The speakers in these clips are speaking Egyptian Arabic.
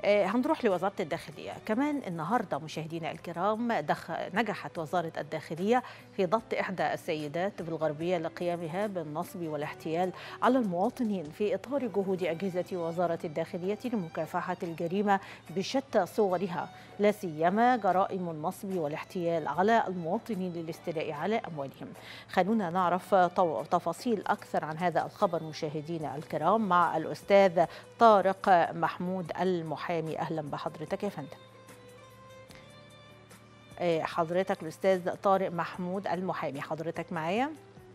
هنروح لوزارة الداخلية كمان النهاردة مشاهدينا الكرام دخ... نجحت وزارة الداخلية في ضبط إحدى السيدات بالغربية لقيامها بالنصب والاحتيال على المواطنين في إطار جهود أجهزة وزارة الداخلية لمكافحة الجريمة بشتى صورها لا سيما جرائم النصب والاحتيال على المواطنين للاستيلاء على أموالهم خلونا نعرف تفاصيل أكثر عن هذا الخبر مشاهدينا الكرام مع الأستاذ طارق محمود المحامي محامي اهلا بحضرتك يا فندم حضرتك الاستاذ طارق محمود المحامي حضرتك معايا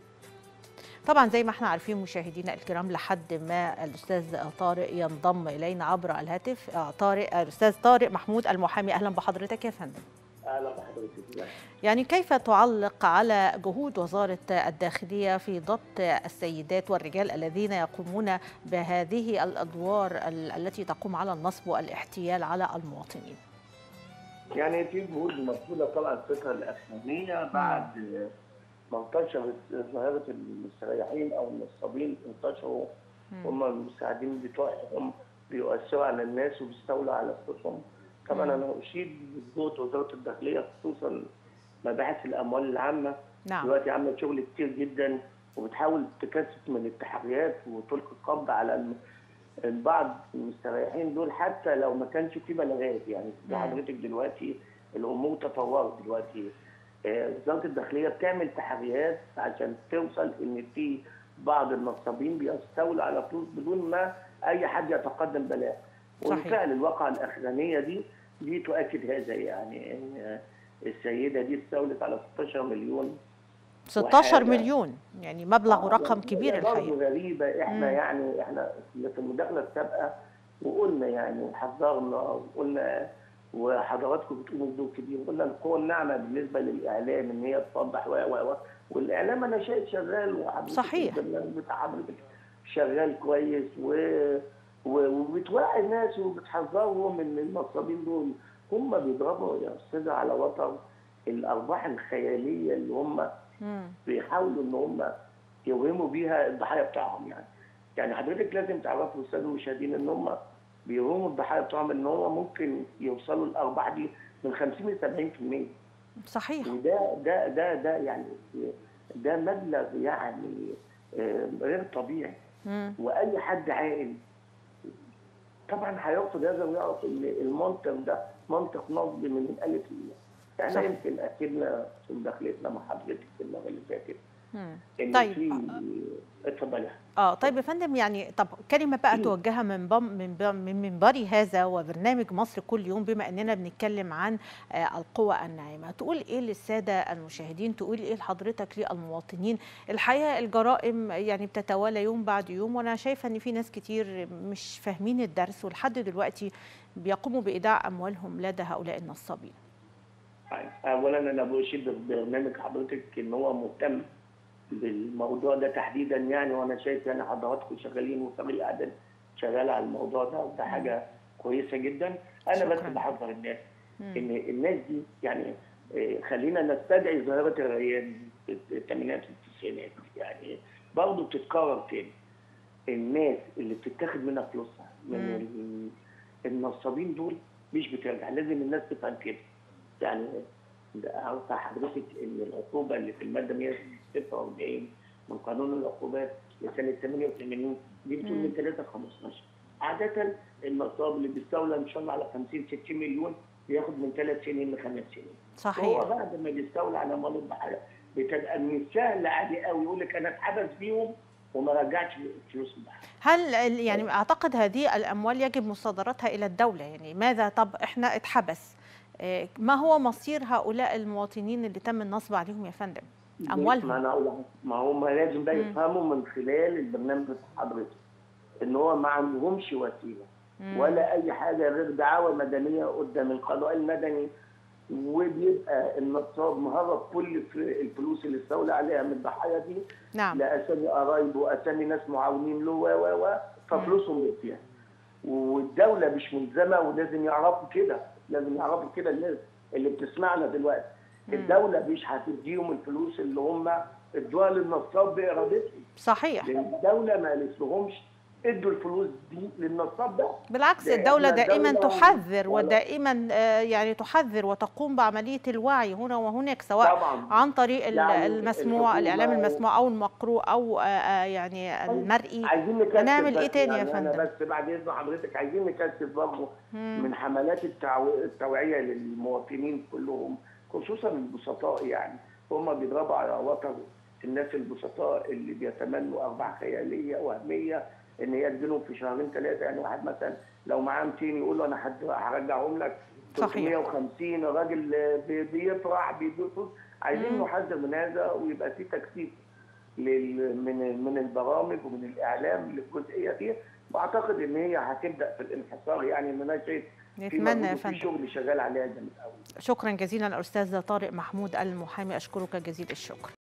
طبعا زي ما احنا عارفين مشاهدينا الكرام لحد ما الاستاذ طارق ينضم الينا عبر الهاتف طارق الاستاذ طارق محمود المحامي اهلا بحضرتك يا فندم اهلا بحضرتك يعني كيف تعلق على جهود وزاره الداخليه في ضبط السيدات والرجال الذين يقومون بهذه الادوار التي تقوم على النصب والاحتيال على المواطنين؟ يعني في جهود مبذوله طبعا الفتره الاخرانيه بعد ما انتشرت ظاهره المستريحين او النصابين انتشروا هم المساعدين بتوعهم بيؤثروا على الناس وبيستولوا على فلوسهم طبعا انا اشيد بجهود وزاره الداخليه خصوصا مباحث الاموال العامه نعم. دلوقتي عامله شغل كتير جدا وبتحاول تكثف من التحريات وتلقي القبض على بعض المستريحين دول حتى لو ما كانش في بلاغات يعني حضرتك دلوقتي الامور تطورت دلوقتي وزاره الداخليه بتعمل تحريات عشان توصل ان في بعض النصابين بيستولوا على فلوس بدون ما اي حد يتقدم بلاغ وبالفعل الواقعه الاخرانيه دي دي تؤكد هذا يعني ان السيده دي استولت على 16 مليون 16 مليون يعني مبلغ ورقم كبير الحقيقه غريبه احنا مم. يعني احنا في المداخله السابقه وقلنا يعني وحذرنا وقلنا وحضراتكم بتقولوا بدور كبير قلنا القوه الناعمه بالنسبه للاعلام ان هي توضح و و والاعلام انا شايف شغال وحضرتك صحيح بتاع حضرتك شغال كويس و وبتوعي الناس وبتحذرهم ان النصابين دول هم بيضربوا يا استاذه على وتر الارباح الخياليه اللي هم بيحاولوا ان هم يوهموا بيها الضحايا بتاعهم يعني يعني حضرتك لازم تعرفوا استاذ المشاهدين ان هم بيوهموا الضحايا بتاعهم ان هم ممكن يوصلوا الارباح دي من 50 ل 70% صحيح وده ده ده ده يعني ده مبلغ يعني غير طبيعي مم. واي حد عاقل طبعا هيرفض هذا ويعرف ان المنطق ده منطق نصب من الالف للياء. احنا صح. يمكن اكدنا في مداخلتنا مع حضرتك في المره اللي فاتت ان طيب. في اتفضلي اه طيب يا فندم يعني طب كلمه بقى توجهها من بم من بم من منبري هذا وبرنامج مصر كل يوم بما اننا بنتكلم عن آه القوى الناعمه تقول ايه للساده المشاهدين تقول ايه لحضرتك للمواطنين الحقيقه الجرائم يعني بتتوالى يوم بعد يوم وانا شايفه ان في ناس كتير مش فاهمين الدرس ولحد دلوقتي بيقوموا بايداع اموالهم لدى هؤلاء النصابين اولا انا بشيد ببرنامج حضرتك ان هو مهتم بالموضوع ده تحديدا يعني وانا شايف يعني حضراتكم شغالين وفريق الاعداد شغال على الموضوع ده وده حاجه كويسه جدا انا شكراً. بس بحذر الناس مم. ان الناس دي يعني آه، خلينا نستدعي ظاهره الريان في الثمانينات والتسعينات يعني برضه بتتكرر تاني الناس اللي بتتاخد منها فلوسها من ال- النصابين دول مش بترجع لازم الناس تفهم كده يعني عارفه حضرتك ان العقوبه اللي في الماده 146 من قانون العقوبات لسنه 88 دي بتقول من 3 ل 15 عاده النصاب اللي بيستولى ان شاء الله على 50 60 مليون بياخد من 3 سنين ل 5 سنين هو صحيح بعد ما بيستولى على اموال الضحايا بتبقى من السهل عادي قوي يقول لك انا اتحبس بيهم وما رجعش فلوس الضحايا هل ال- يعني اعتقد هذه الاموال يجب مصادرتها الى الدوله يعني ماذا طب احنا اتحبس آه، ما هو مصير هؤلاء المواطنين اللي تم النصب عليهم يا فندم أموالهم. ما انا اقول لك، ما هم لازم بقى مم. يفهموا من خلال البرنامج بتاع حضرتك ان هو ما عندهمش وسيله مم. ولا اي حاجه غير دعاوى مدنيه قدام القضاء المدني وبيبقى النصاب مهرب كل ف- الفلوس اللي استولى عليها من الضحايا دي نعم لاسامي قرايبه واسامي ناس معاونين له و و و ففلوسهم بتضيع والدوله مش ملزمه ولازم يعرفوا كده لازم يعرفوا كده الناس اللي بتسمعنا دلوقتي الدوله مش هتديهم الفلوس اللي هم ادوها للنصاب بارادتهم صحيح لان الدوله ما قالت لهمش ادوا الفلوس دي للنصاب ده بالعكس ده الدولة إحنا دائما دولة تحذر ولا- ودائما آه، يعني تحذر وتقوم بعملية الوعي هنا وهناك سواء طبعا عن طريق ال- يعني المسموع الحكومة الإعلام و- المسموع أو المقروء أو آه، آه، يعني المرئي عايزين نكثف هنعمل إيه بس تاني يا يعني فندم؟ انا بس بعد اذن حضرتك عايزين نكثف برضه مم. من حملات التعو- التوعيه للمواطنين كلهم خصوصا البسطاء يعني هم بيضربوا على وتر الناس البسطاء اللي بيتمنوا ارباح خياليه وهميه ان هي تجيلهم في شهرين ثلاثه يعني واحد مثلا لو معاه 200 يقول له انا هد- هرجعهم لك صحيح. 350 الراجل بي- بيفرح بيدوس عايزين مم. نحذر من هذا ويبقى في تكثيف لل- من من البرامج ومن الاعلام للجزئيه دي واعتقد ان هي هتبدا في الانحصار يعني ان انا شايف في نتمنى مجهود يا وفي فندم شغل شغال عليها جامد قوي شكرا جزيلا الأستاذ طارق محمود المحامي أشكرك جزيل الشكر